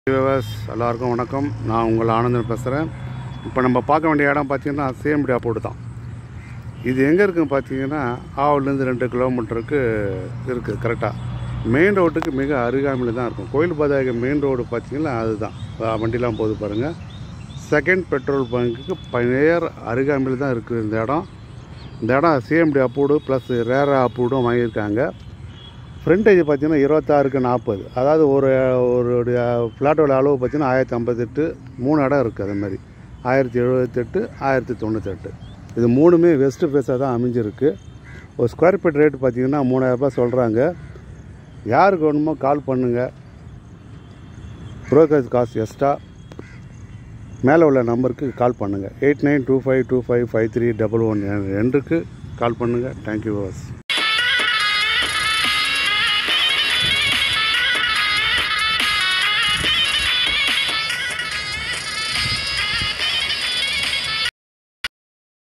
viewers எல்லாருக்கும் வணக்கம் நான் உங்கள் ஆனந்தன் பேசுகிறேன் இப்போ நம்ம பார்க்க வேண்டிய இடம் பார்த்தீங்கன்னா சேம்படி போட்டு தான் இது எங்கே இருக்குன்னு பார்த்தீங்கன்னா ஆவூர்லேருந்து ரெண்டு கிலோமீட்டருக்கு இருக்குது கரெக்டாக மெயின் ரோட்டுக்கு மிக அருகாமையில் தான் இருக்கும் கோயில் பாதைக்கு மெயின் ரோடு பார்த்தீங்கன்னா அதுதான் வ- வண்டிலாம் போகுது பாருங்கள் செகண்ட் பெட்ரோல் பங்க்குக்கு பழையர் அருகாமையில் தான் இருக்குது இந்த இடம் இந்த இடம் சிஎம்டி அப்ரூவ்டு ப்ளஸ் ரேரா அப்ரூவ்டும் வாங்கியிருக்காங்க ஃப்ரண்டேஜ் பார்த்தீங்கன்னா இருபத்தாறுக்கு நாற்பது அதாவது ஒரு ஒரு ஃப்ளாட்டோட அளவு பார்த்தீங்கன்னா ஆயிரத்தி ஐம்பத்தெட்டு மூணு இடம் இருக்குது அதே மாதிரி ஆயிரத்தி எழுபத்தெட்டு ஆயிரத்தி தொண்ணூத்தெட்டு இது மூணுமே வெஸ்ட் ஃபேஸாக தான் அமைஞ்சிருக்கு ஒரு ஸ்கொயர் ஃபீட் ரேட் பார்த்தீங்கன்னா மூணாயிரரூபா சொல்கிறாங்க யாருக்கு வேணுமோ கால் பண்ணுங்கள் ப்ரோக்கரேஜ் காசு எக்ஸ்ட்ரா மேலே உள்ள நம்பருக்கு கால் பண்ணுங்கள் eight nine two five two five five three double one ரெண்டுக்கு கால் பண்ணுங்கள் தேங்க்யூ வாஸ்